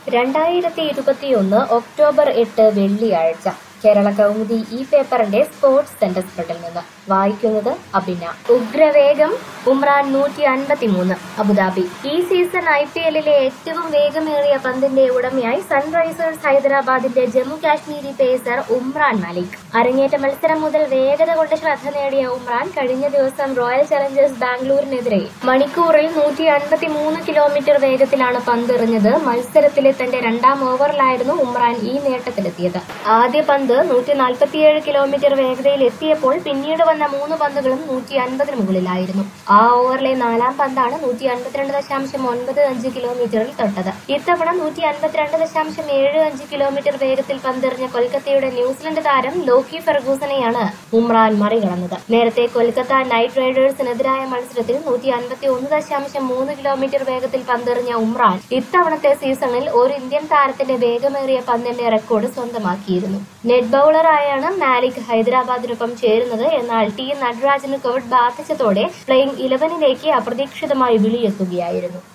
രണ്ടായിരത്തി ഇരുപത്തിയൊന്ന് ഒക്ടോബർ എട്ട് വെള്ളിയാഴ്ച കേരള കൗമുദി ഈ പേപ്പറിന്റെ സ്പോർട്സ് സെന്റർ സ്പ്രെഡിൽ നിന്ന് വായിക്കുന്നത് അഭിന ഉഗ്രവേഗം ഉമ്രാൻ നൂറ്റി അൻപത്തിമൂന്ന് അബുദാബി ഈ സീസൺ ഐ പി എല്ലിലെ ഏറ്റവും വേഗമേറിയ പന്തിന്റെ ഉടമയായി സൺറൈസേഴ്സ് ഹൈദരാബാദിന്റെ ജമ്മു കാശ്മീരി പേസർ ഉമ്രാൻ മലിക് അരങ്ങേറ്റ മത്സരം മുതൽ വേഗത കൊണ്ട് ശ്രദ്ധ നേടിയ ഉമ്രാൻ കഴിഞ്ഞ ദിവസം റോയൽ ചലഞ്ചേഴ്സ് ബാംഗ്ലൂരിനെതിരെ മണിക്കൂറിൽ നൂറ്റി അൻപത്തി മൂന്ന് കിലോമീറ്റർ വേഗത്തിലാണ് പന്തെറിഞ്ഞത് മത്സരത്തിലെ തന്റെ രണ്ടാം ഓവറിലായിരുന്നു ഉമ്രാൻ ഈ നേട്ടത്തിലെത്തിയത് ആദ്യ പന്ത് നൂറ്റി നാൽപ്പത്തിയേഴ് കിലോമീറ്റർ വേഗതയിൽ എത്തിയപ്പോൾ പിന്നീട് വന്ന മൂന്ന് പന്തുകളും നൂറ്റി അൻപതിന് മുകളിലായിരുന്നു ആ ഓവറിലെ നാലാം പന്താണ് നൂറ്റി അൻപത്തിരണ്ട് ദശാംശം ഒൻപത് അഞ്ച് കിലോമീറ്ററിൽ തൊട്ടത് ഇത്തവണ നൂറ്റി അൻപത്തിരണ്ട് ദശാംശം ഏഴ് അഞ്ച് കിലോമീറ്റർ വേഗത്തിൽ പന്തെറിഞ്ഞ കൊൽക്കത്തയുടെ ന്യൂസിലൻഡ് താരം ലോക്കി ഫെർഗൂസനെയാണ് ഉമ്രാൻ മറികടന്നത് നേരത്തെ കൊൽക്കത്ത നൈറ്റ് റൈഡേഴ്സിനെതിരായ മത്സരത്തിൽ നൂറ്റി അൻപത്തി ഒന്ന് ദശാംശം മൂന്ന് കിലോമീറ്റർ വേഗത്തിൽ പന്തെറിഞ്ഞ ഉമ്രാൻ ഇത്തവണത്തെ സീസണിൽ ഒരു ഇന്ത്യൻ താരത്തിന്റെ വേഗമേറിയ പന്തിന്റെ റെക്കോർഡ് സ്വന്തമാക്കിയിരുന്നു നെറ്റ് ബൌളറായാണ് മാലിക് ഹൈദരാബാദിനൊപ്പം ചേരുന്നത് എന്നാൽ ടി നടരാജന് കോവിഡ് ബാധിച്ചതോടെ പ്ലേയിംഗ് ഇലവനിലേക്ക് അപ്രതീക്ഷിതമായി വിളിയെത്തുകയായിരുന്നു